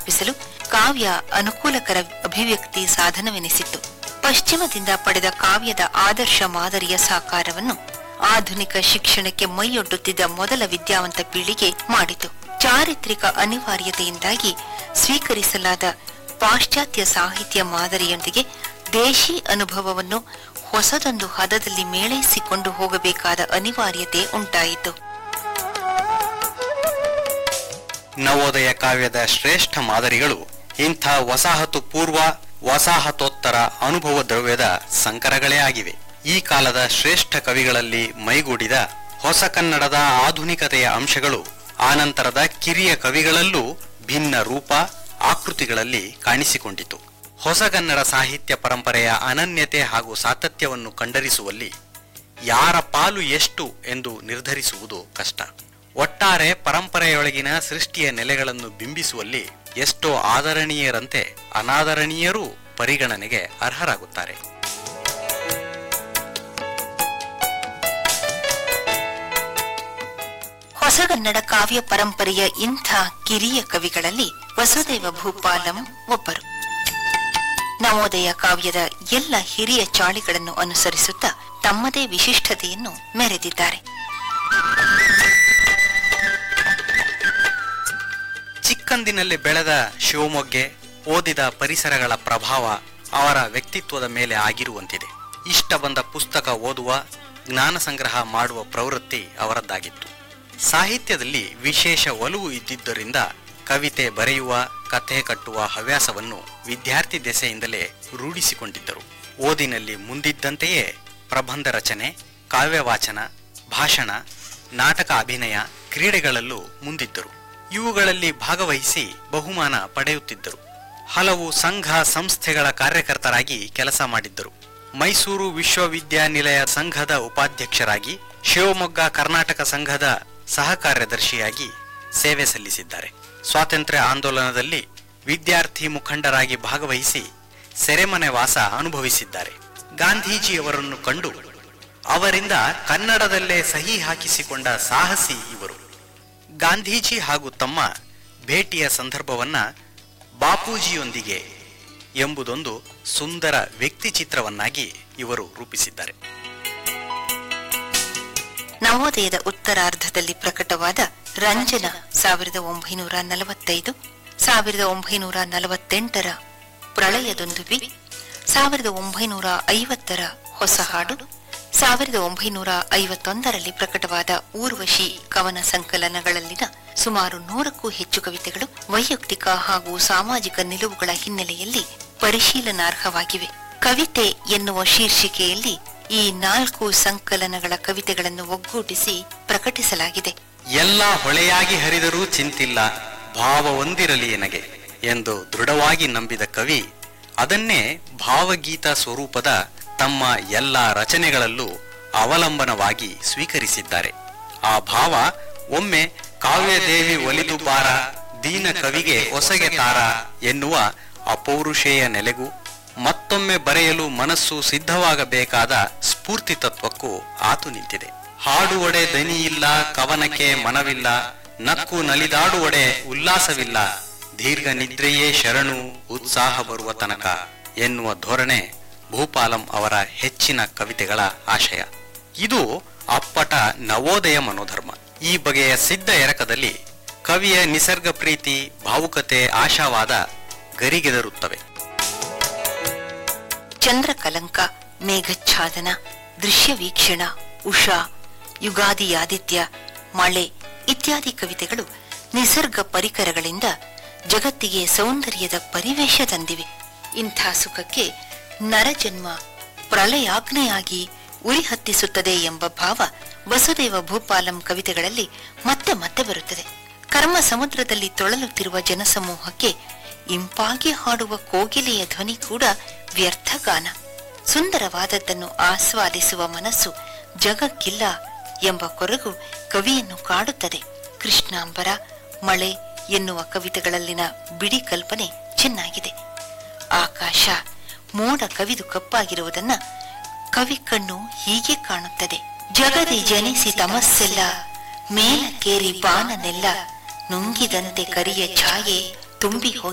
ಸ್ಥಾಪಿಸಲು ಕಾವ್ಯ ಅನುಕೂಲಕರ ಅಭಿವ್ಯಕ್ತಿ ಸಾಧನವೆನಿಸಿತ್ತು ಪಶ್ಚಿಮದಿಂದ ಪಡೆದ ಕಾವ್ಯದ ಆದರ್ಶ ಮಾದರಿಯ ಸಾಕಾರವನ್ನು ಆಧುನಿಕ ಶಿಕ್ಷಣಕ್ಕೆ ಮೈಯೊಡ್ಡುತ್ತಿದ್ದ ಮೊದಲ ವಿದ್ಯಾವಂತ ಪೀಳಿಗೆ ಮಾಡಿತು ಚಾರಿತ್ರಿಕ ಅನಿವಾರ್ಯತೆಯಿಂದಾಗಿ ಸ್ವೀಕರಿಸಲಾದ ಪಾಶ್ಚಾತ್ಯ ಸಾಹಿತ್ಯ ಮಾದರಿಯೊಂದಿಗೆ ದೇಶಿ ಅನುಭವವನ್ನು ಹೊಸದೊಂದು ಹದದಲ್ಲಿ ಮೇಳೈಸಿಕೊಂಡು ಹೋಗಬೇಕಾದ ಅನಿವಾರ್ಯತೆ ಉಂಟಾಯಿತು ನವೋದಯ ಕಾವ್ಯದ ಶ್ರೇಷ್ಠ ಮಾದರಿಗಳು ಇಂಥ ವಸಾಹತು ಪೂರ್ವ ವಸಾಹತೋತ್ತರ ಅನುಭವ ದ್ರವ್ಯದ ಸಂಕರಗಳೇ ಆಗಿವೆ ಈ ಕಾಲದ ಶ್ರೇಷ್ಠ ಕವಿಗಳಲ್ಲಿ ಮೈಗೂಡಿದ ಹೊಸ ಕನ್ನಡದ ಆಧುನಿಕತೆಯ ಅಂಶಗಳು ಆನಂತರದ ಕಿರಿಯ ಕವಿಗಳಲ್ಲೂ ಭಿನ್ನ ರೂಪ ಆಕೃತಿಗಳಲ್ಲಿ ಕಾಣಿಸಿಕೊಂಡಿತು ಹೊಸಗನ್ನಡ ಸಾಹಿತ್ಯ ಪರಂಪರೆಯ ಅನನ್ಯತೆ ಹಾಗೂ ಸಾತತ್ಯವನ್ನು ಕಂಡರಿಸುವಲ್ಲಿ ಯಾರ ಪಾಲು ಎಷ್ಟು ಎಂದು ನಿರ್ಧರಿಸುವುದು ಕಷ್ಟ ಒಟ್ಟಾರೆ ಪರಂಪರೆಯೊಳಗಿನ ಸೃಷ್ಟಿಯ ನೆಲೆಗಳನ್ನು ಬಿಂಬಿಸುವಲ್ಲಿ ಎಷ್ಟೋ ಆದರಣೀಯರಂತೆ ಅನಾದರಣೀಯರೂ ಪರಿಗಣನೆಗೆ ಅರ್ಹರಾಗುತ್ತಾರೆ ಹೊಸಗನ್ನಡ ಕಾವ್ಯ ಪರಂಪರೆಯ ಇಂಥ ಕಿರಿಯ ಕವಿಗಳಲ್ಲಿ ವಸುದೇವ ಭೂಪಾಲಂ ಒಬ್ಬರು ನವೋದಯ ಕಾವ್ಯದ ಎಲ್ಲ ಹಿರಿಯ ಚಾಳಿಗಳನ್ನು ಅನುಸರಿಸುತ್ತಾ ತಮ್ಮದೇ ವಿಶಿಷ್ಟತೆಯನ್ನು ಮೆರೆದಿದ್ದಾರೆ ಚಿಕ್ಕಂದಿನಲ್ಲಿ ಬೆಳೆದ ಶಿವಮೊಗ್ಗೆ ಓದಿದ ಪರಿಸರಗಳ ಪ್ರಭಾವ ಅವರ ವ್ಯಕ್ತಿತ್ವದ ಮೇಲೆ ಆಗಿರುವಂತಿದೆ ಇಷ್ಟ ಬಂದ ಪುಸ್ತಕ ಓದುವ ಜ್ಞಾನ ಸಂಗ್ರಹ ಮಾಡುವ ಪ್ರವೃತ್ತಿ ಅವರದ್ದಾಗಿತ್ತು ಸಾಹಿತ್ಯದಲ್ಲಿ ವಿಶೇಷ ಒಲವು ಇದ್ದಿದ್ದರಿಂದ ಕವಿತೆ ಬರೆಯುವ ಕಥೆ ಕಟ್ಟುವ ಹವ್ಯಾಸವನ್ನು ವಿದ್ಯಾರ್ಥಿ ದೆಸೆಯಿಂದಲೇ ರೂಢಿಸಿಕೊಂಡಿದ್ದರು ಓದಿನಲ್ಲಿ ಮುಂದಿದ್ದಂತೆಯೇ ಪ್ರಬಂಧ ರಚನೆ ಕಾವ್ಯ ವಾಚನ ಭಾಷಣ ನಾಟಕ ಅಭಿನಯ ಕ್ರೀಡೆಗಳಲ್ಲೂ ಮುಂದಿದ್ದರು ಇವುಗಳಲ್ಲಿ ಭಾಗವಹಿಸಿ ಬಹುಮಾನ ಪಡೆಯುತ್ತಿದ್ದರು ಹಲವು ಸಂಘ ಸಂಸ್ಥೆಗಳ ಕಾರ್ಯಕರ್ತರಾಗಿ ಕೆಲಸ ಮಾಡಿದ್ದರು ಮೈಸೂರು ವಿಶ್ವವಿದ್ಯಾನಿಲಯ ಸಂಘದ ಉಪಾಧ್ಯಕ್ಷರಾಗಿ ಶಿವಮೊಗ್ಗ ಕರ್ನಾಟಕ ಸಂಘದ ಸಹ ಕಾರ್ಯದರ್ಶಿಯಾಗಿ ಸೇವೆ ಸಲ್ಲಿಸಿದ್ದಾರೆ ಸ್ವಾತಂತ್ರ್ಯ ಆಂದೋಲನದಲ್ಲಿ ವಿದ್ಯಾರ್ಥಿ ಮುಖಂಡರಾಗಿ ಭಾಗವಹಿಸಿ ಸೆರೆಮನೆ ವಾಸ ಅನುಭವಿಸಿದ್ದಾರೆ ಗಾಂಧೀಜಿಯವರನ್ನು ಕಂಡು ಅವರಿಂದ ಕನ್ನಡದಲ್ಲೇ ಸಹಿ ಹಾಕಿಸಿಕೊಂಡ ಸಾಹಸಿ ಇವರು ಗಾಂಧೀಜಿ ಹಾಗೂ ತಮ್ಮ ಭೇಟಿಯ ಸಂದರ್ಭವನ್ನ ಬಾಪೂಜಿಯೊಂದಿಗೆ ಎಂಬುದೊಂದು ಸುಂದರ ವ್ಯಕ್ತಿ ಚಿತ್ರವನ್ನಾಗಿ ಇವರು ರೂಪಿಸಿದ್ದಾರೆ ನವೋದಯದ ಉತ್ತರಾರ್ಧದಲ್ಲಿ ಪ್ರಕಟವಾದ ರಂಜನ ಸಾವಿರದ ಒಂಬೈನೂರ ನಲವತ್ತೈದು ಸಾವಿರದ ಒಂಬೈನೂರ ನಲವತ್ತೆಂಟರ ಪ್ರಳಯದೊಂದುಬಿ ಸಾವಿರದ ಒಂಬೈನೂರ ಐವತ್ತರ ಹೊಸ ಹಾಡು ಸಾವಿರದ ಒಂಬೈನೂರ ಐವತ್ತೊಂದರಲ್ಲಿ ಪ್ರಕಟವಾದ ಊರ್ವಶಿ ಕವನ ಸಂಕಲನಗಳಲ್ಲಿನ ಸುಮಾರು ನೂರಕ್ಕೂ ಹೆಚ್ಚು ಕವಿತೆಗಳು ವೈಯಕ್ತಿಕ ಹಾಗೂ ಸಾಮಾಜಿಕ ನಿಲುವುಗಳ ಹಿನ್ನೆಲೆಯಲ್ಲಿ ಪರಿಶೀಲನಾರ್ಹವಾಗಿವೆ ಕವಿತೆ ಎನ್ನುವ ಶೀರ್ಷಿಕೆಯಲ್ಲಿ ಈ ನಾಲ್ಕು ಸಂಕಲನಗಳ ಕವಿತೆಗಳನ್ನು ಒಗ್ಗೂಡಿಸಿ ಪ್ರಕಟಿಸಲಾಗಿದೆ ಎಲ್ಲ ಹೊಳೆಯಾಗಿ ಹರಿದರೂ ಚಿಂತಿಲ್ಲ ಭಾವವೊಂದಿರಲಿ ಎನಗೆ ಎಂದು ದೃಢವಾಗಿ ನಂಬಿದ ಕವಿ ಅದನ್ನೇ ಭಾವಗೀತ ಸ್ವರೂಪದ ತಮ್ಮ ಎಲ್ಲ ರಚನೆಗಳಲ್ಲೂ ಅವಲಂಬನವಾಗಿ ಸ್ವೀಕರಿಸಿದ್ದಾರೆ ಆ ಭಾವ ಒಮ್ಮೆ ಕಾವ್ಯದೇವಿ ಒಲಿದು ಬಾರ ದೀನ ಕವಿಗೆ ಒಸಗೆ ತಾರ ಎನ್ನುವ ಅಪೌರುಷೇಯ ನೆಲೆಗೂ ಮತ್ತೊಮ್ಮೆ ಬರೆಯಲು ಮನಸ್ಸು ಸಿದ್ಧವಾಗಬೇಕಾದ ಸ್ಫೂರ್ತಿ ತತ್ವಕ್ಕೂ ಆತು ನಿಂತಿದೆ ಹಾಡುವಡೆ ದನಿಯಿಲ್ಲ ಕವನಕ್ಕೆ ಮನವಿಲ್ಲ ನಕ್ಕು ನಲಿದಾಡುವಡೆ ಉಲ್ಲಾಸವಿಲ್ಲ ದೀರ್ಘ ನಿದ್ರೆಯೇ ಶರಣು ಉತ್ಸಾಹ ಬರುವ ತನಕ ಎನ್ನುವ ಧೋರಣೆ ಭೂಪಾಲಂ ಅವರ ಹೆಚ್ಚಿನ ಕವಿತೆಗಳ ಆಶಯ ಇದು ಅಪ್ಪಟ ನವೋದಯ ಮನೋಧರ್ಮ ಈ ಬಗೆಯ ಸಿದ್ಧ ಎರಕದಲ್ಲಿ ಕವಿಯ ನಿಸರ್ಗ ಪ್ರೀತಿ ಭಾವುಕತೆ ಆಶಾವಾದ ಗರಿಗೆದರುತ್ತವೆ ಚಂದ್ರಕಲಂಕ ಮೇಘಚ್ಛಾದನ ದೃಶ್ಯ ವೀಕ್ಷಣ ಉಷಾ ಯುಗಾದಿ ಆದಿತ್ಯ ಮಳೆ ಇತ್ಯಾದಿ ಕವಿತೆಗಳು ನಿಸರ್ಗ ಪರಿಕರಗಳಿಂದ ಜಗತ್ತಿಗೆ ಸೌಂದರ್ಯದ ಪರಿವೇಶ ತಂದಿವೆ ಇಂಥ ಸುಖಕ್ಕೆ ನರಜನ್ಮ ಪ್ರಳಯಾಗ್ನೆಯಾಗಿ ಉರಿ ಹತ್ತಿಸುತ್ತದೆ ಎಂಬ ಭಾವ ವಸುದೇವ ಭೂಪಾಲಂ ಕವಿತೆಗಳಲ್ಲಿ ಮತ್ತೆ ಮತ್ತೆ ಬರುತ್ತದೆ ಕರ್ಮ ಸಮುದ್ರದಲ್ಲಿ ತೊಳಲುತ್ತಿರುವ ಜನಸಮೂಹಕ್ಕೆ ಇಂಪಾಗಿ ಹಾಡುವ ಕೋಗಿಲೆಯ ಧ್ವನಿ ಕೂಡ ವ್ಯರ್ಥಗಾನ ಸುಂದರವಾದದ್ದನ್ನು ಆಸ್ವಾದಿಸುವ ಮನಸ್ಸು ಜಗಕ್ಕಿಲ್ಲ ಎಂಬ ಕೊರಗು ಕವಿಯನ್ನು ಕಾಡುತ್ತದೆ ಕೃಷ್ಣಾಂಬರ ಮಳೆ ಎನ್ನುವ ಕವಿತೆಗಳಲ್ಲಿನ ಬಿಡಿ ಕಲ್ಪನೆ ಚೆನ್ನಾಗಿದೆ ಆಕಾಶ ಮೋಡ ಕವಿದು ಕಪ್ಪಾಗಿರುವುದನ್ನ ಕವಿ ಕಣ್ಣು ಹೀಗೆ ಕಾಣುತ್ತದೆ ಜಗದಿ ಜನಿಸಿ ತಮಸ್ಸೆಲ್ಲ ಮೇಲಕ್ಕೇರಿ ಬಾನನೆಲ್ಲ ನುಂಗಿದಂತೆ ಕರಿಯ ಛಾಯೆ ತುಂಬಿ ಹೋಗಿ